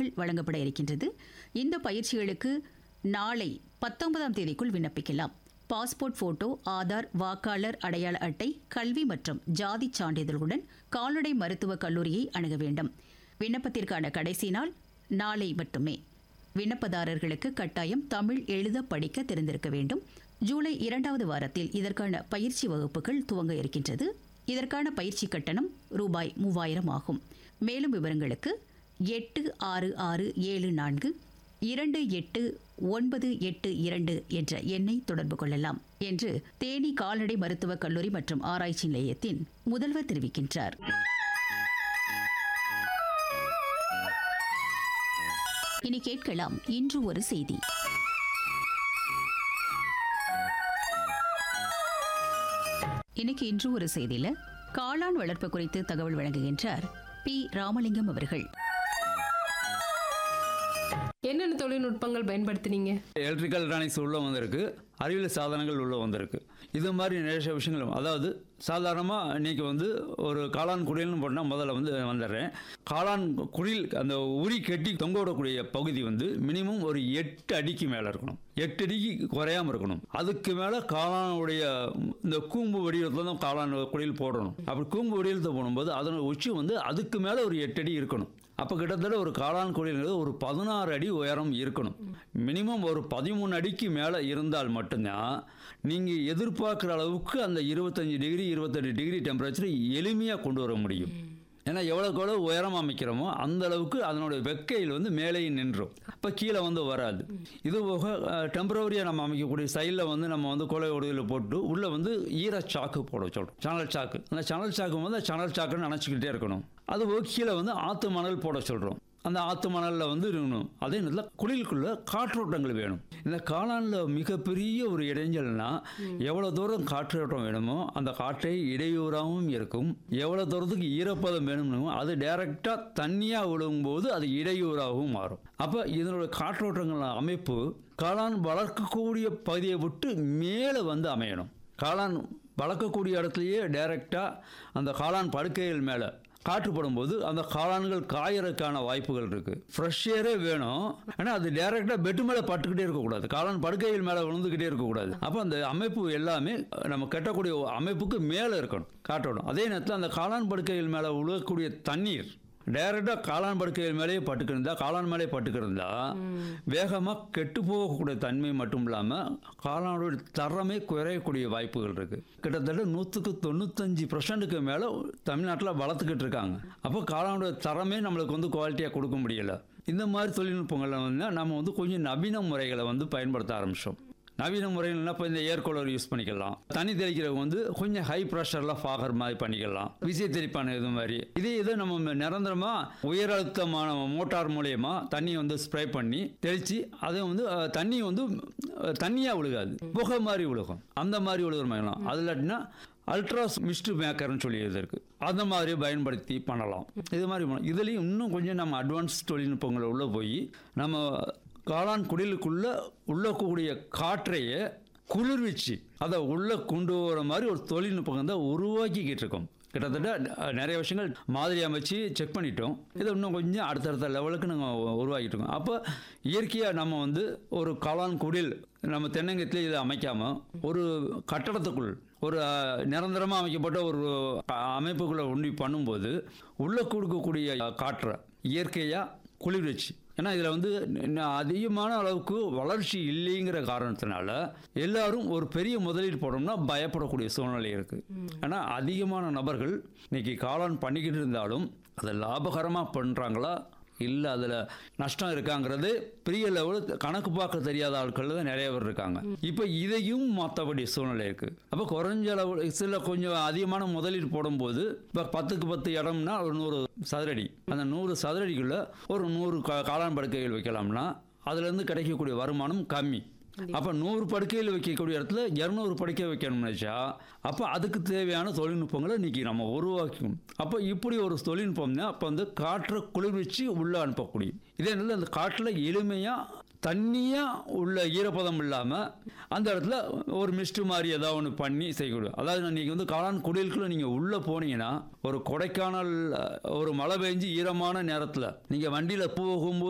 பயிற்சிகள் வழங்கப்பட இருக்கின்றது இந்த பயிற்சிகளுக்கு நாளை பத்தொன்பதாம் தேதிக்குள் விண்ணப்பிக்கலாம் பாஸ்போர்ட் போட்டோ ஆதார் வாக்காளர் அடையாள அட்டை கல்வி மற்றும் ஜாதி சான்றிதழுடன் கால்நடை மருத்துவக் கல்லூரியை அணுக வேண்டும் விண்ணப்பத்திற்கான கடைசி நாள் நாளை மட்டுமே விண்ணப்பதாரர்களுக்கு கட்டாயம் தமிழ் எழுத படிக்க தெரிந்திருக்க வேண்டும் ஜூலை இரண்டாவது வாரத்தில் இதற்கான பயிற்சி வகுப்புகள் துவங்க இருக்கின்றது இதற்கான பயிற்சி கட்டணம் ரூபாய் மூவாயிரம் ஆகும் மேலும் விவரங்களுக்கு எட்டு ஆறு ஆறு ஏழு நான்கு இரண்டு எட்டு ஒன்பது எட்டு இரண்டு என்ற எண்ணை தொடர்பு கொள்ளலாம் என்று தேனி கால்நடை மருத்துவக் கல்லூரி மற்றும் ஆராய்ச்சி நிலையத்தின் முதல்வர் தெரிவிக்கின்றார் இனி கேட்கலாம் இன்று ஒரு செய்தி இன்னைக்கு இன்று ஒரு செய்தியில காளான் வளர்ப்பு குறித்து தகவல் வழங்குகின்றார் பி ராமலிங்கம் அவர்கள் என்னென்ன தொழில்நுட்பங்கள் பயன்படுத்துனீங்க எலக்ட்ரிக்கல் எலக்ட்ரானிக்ஸ் உள்ள வந்திருக்கு அறிவியல் சாதனங்கள் உள்ள வந்திருக்கு இது மாதிரி நிறைய விஷயங்கள் அதாவது சாதாரணமாக இன்னைக்கு வந்து ஒரு காளான் குடில்னு போட்டால் முதல்ல வந்து வந்துடுறேன் காளான் குடில் அந்த உரி கட்டி தொங்க விடக்கூடிய பகுதி வந்து மினிமம் ஒரு எட்டு அடிக்கு மேலே இருக்கணும் எட்டு அடிக்கு குறையாம இருக்கணும் அதுக்கு மேலே காளானுடைய இந்த கூம்பு வடிவத்தில் தான் காளான் குடில் போடணும் அப்படி கூம்பு வடிவத்தில் போடும்போது அதனோட உச்சி வந்து அதுக்கு மேலே ஒரு எட்டு அடி இருக்கணும் அப்போ கிட்டத்தட்ட ஒரு காளான் குடில்ங்கிறது ஒரு பதினாறு அடி உயரம் இருக்கணும் மினிமம் ஒரு பதிமூணு அடிக்கு மேலே இருந்தால் மட்டும்தான் நீங்கள் எதிர்பார்க்குற அளவுக்கு அந்த இருபத்தஞ்சி டிகிரி இருபத்தெட்டு டிகிரி டெம்பரேச்சரை எளிமையாக கொண்டு வர முடியும் ஏன்னா எவ்வளோக்கு எவ்வளோ உயரம் அமைக்கிறோமோ அந்த அளவுக்கு அதனுடைய வெக்கையில் வந்து மேலேயே நின்றும் அப்போ கீழே வந்து வராது இது போக டெம்பரவரியாக நம்ம அமைக்கக்கூடிய சைடில் வந்து நம்ம வந்து கொலை ஒடுதல் போட்டு உள்ளே வந்து ஈர சாக்கு போட சொல்கிறோம் சணல் சாக்கு அந்த சணல் சாக்கு வந்து சணல் சாக்குன்னு நினச்சிக்கிட்டே இருக்கணும் அது போக கீழே வந்து ஆற்று மணல் போட சொல்கிறோம் அந்த ஆற்று மணலில் வந்து இருக்கணும் அதே நேரத்தில் குளிலுக்குள்ள காற்றோட்டங்கள் வேணும் இந்த காளானில் மிகப்பெரிய ஒரு இடைஞ்சல்னா எவ்வளோ தூரம் காற்றோட்டம் வேணுமோ அந்த காற்றை இடையூறாகவும் இருக்கும் எவ்வளோ தூரத்துக்கு ஈரப்பதம் வேணுமோ அது டைரெக்டாக தண்ணியாக விழுங்கும்போது அது இடையூறாகவும் மாறும் அப்போ இதனோட காற்றோட்டங்கள் அமைப்பு காளான் வளர்க்கக்கூடிய பகுதியை விட்டு மேலே வந்து அமையணும் காளான் வளர்க்கக்கூடிய இடத்துலையே டைரெக்டாக அந்த காளான் படுக்கைகள் மேலே காற்று படும்போது அந்த காளான்கள் காயறதுக்கான வாய்ப்புகள் இருக்கு ஃப்ரெஷ் ஏரே வேணும் ஆனால் அது டைரெக்டாக பெட்டு மேலே பட்டுக்கிட்டே இருக்கக்கூடாது காளான் படுக்கைகள் மேலே விழுந்துக்கிட்டே இருக்கக்கூடாது அப்போ அந்த அமைப்பு எல்லாமே நம்ம கட்டக்கூடிய அமைப்புக்கு மேலே இருக்கணும் காற்றோடும் அதே நேரத்தில் அந்த காளான் படுக்கைகள் மேலே விழுகக்கூடிய தண்ணீர் டைரெக்டாக காளான் படுக்கைகள் மேலேயே பட்டுக்கிருந்தா காளான் மேலே பட்டுக்கிருந்தா வேகமாக கெட்டு போகக்கூடிய தன்மை மட்டும் இல்லாமல் காளானோட தரமே குறையக்கூடிய வாய்ப்புகள் இருக்குது கிட்டத்தட்ட நூற்றுக்கு தொண்ணூத்தஞ்சு பர்சன்ட்டுக்கு மேலே தமிழ்நாட்டில் வளர்த்துக்கிட்டு இருக்காங்க அப்போ காளானோட தரமே நம்மளுக்கு வந்து குவாலிட்டியாக கொடுக்க முடியலை இந்த மாதிரி தொழில்நுட்பங்களை வந்து நம்ம வந்து கொஞ்சம் நவீன முறைகளை வந்து பயன்படுத்த ஆரம்பித்தோம் நவீன முறைகள்னா இப்போ இந்த ஏர் கூலர் யூஸ் பண்ணிக்கலாம் தண்ணி தெளிக்கிறவங்க வந்து கொஞ்சம் ஹை ப்ரெஷரில் ஃபாகர் மாதிரி பண்ணிக்கலாம் விசை தெளிப்பான இது மாதிரி இதே இது நம்ம நிரந்தரமாக உயர் அழுத்தமான மோட்டார் மூலயமா தண்ணியை வந்து ஸ்ப்ரே பண்ணி தெளித்து அதை வந்து அஹ், தண்ணி வந்து தண்ணியாக விழுகாது புகை மாதிரி விழுகும் அந்த மாதிரி விழுகிற மாதிரிலாம் அது இல்லாட்டினா அல்ட்ராஸ் மிஸ்ட் மேக்கர்னு சொல்லி இது இருக்கு அந்த மாதிரி பயன்படுத்தி பண்ணலாம் இது மாதிரி பண்ணலாம் இதுலேயும் இன்னும் கொஞ்சம் நம்ம அட்வான்ஸ் தொழில்நுட்பங்களை உள்ளே போய் நம்ம காளான் குடிலுக்குள்ள உள்ளக்கூடிய காற்றையே குளிர்விச்சு அதை உள்ளே கொண்டு வர மாதிரி ஒரு தொழில்நுட்பம் தான் உருவாக்கிக்கிட்டு இருக்கோம் கிட்டத்தட்ட அஹ், நிறைய விஷயங்கள் மாதிரி அமைச்சு செக் பண்ணிட்டோம் இதை இன்னும் கொஞ்சம் அடுத்தடுத்த லெவலுக்கு நாங்கள் உருவாக்கிட்டு இருக்கோம் அப்போ இயற்கையாக நம்ம வந்து ஒரு காளான் குடில் நம்ம தென்னங்கத்திலே இதை அமைக்காமல் ஒரு கட்டடத்துக்குள் ஒரு நிரந்தரமாக அமைக்கப்பட்ட ஒரு அஹ், அமைப்புக்குள்ளே ஒன்றி பண்ணும்போது உள்ளே கொடுக்கக்கூடிய காற்றை இயற்கையாக குளிர் வச்சு ஏன்னா இதில் வந்து இன்னும் அதிகமான அளவுக்கு வளர்ச்சி இல்லைங்கிற காரணத்தினால எல்லாரும் ஒரு பெரிய முதலீடு போடணும்னா பயப்படக்கூடிய சூழ்நிலை இருக்குது ஏன்னா அதிகமான நபர்கள் இன்னைக்கு காளான் பண்ணிக்கிட்டு இருந்தாலும் அதை லாபகரமாக பண்ணுறாங்களா இல்லை அதில் நஷ்டம் இருக்காங்கிறது பெரிய லெவல் கணக்கு பார்க்க தெரியாத ஆட்கள் தான் நிறைய பேர் இருக்காங்க இப்போ இதையும் மாற்றக்கூடிய சூழ்நிலை இருக்குது அப்போ குறைஞ்ச அளவு சில கொஞ்சம் அதிகமான முதலீடு போடும்போது இப்போ பத்துக்கு பத்து இடம்னா ஒரு நூறு சதுரடி அந்த நூறு சதுரடிக்குள்ள ஒரு நூறு கா- காளான் படுக்கைகள் வைக்கலாம்னா அதுலேருந்து கிடைக்கக்கூடிய வருமானம் கம்மி அப்போ நூறு படுக்கையில் வைக்கக்கூடிய இடத்துல இரநூறு படுக்கை வைக்கணும்னு நினச்சா அப்போ அதுக்கு தேவையான தொழில்நுட்பங்களை இன்னைக்கு நம்ம உருவாக்கணும் அப்போ இப்படி ஒரு தொழில்நுட்பம் தான் அப்போ வந்து காற்றை குளிர்விச்சு உள்ளே அனுப்பக்கூடிய இதே நேரத்தில் அந்த காற்றில் எளிமையாக தண்ணியாக உள்ள ஈரப்பதம் இல்லாமல் அந்த இடத்துல ஒரு மிஸ்ட் மாதிரி ஏதாவது ஒன்று பண்ணி செய்யக்கூடாது அதாவது நீங்கள் வந்து காளான் குடிலுக்குள்ள நீங்கள் உள்ளே போனீங்கன்னா ஒரு கொடைக்கானல் அஹ், ஒரு மழை பெஞ்சு ஈரமான நேரத்தில் நீங்கள் வண்டியில் போகும்போது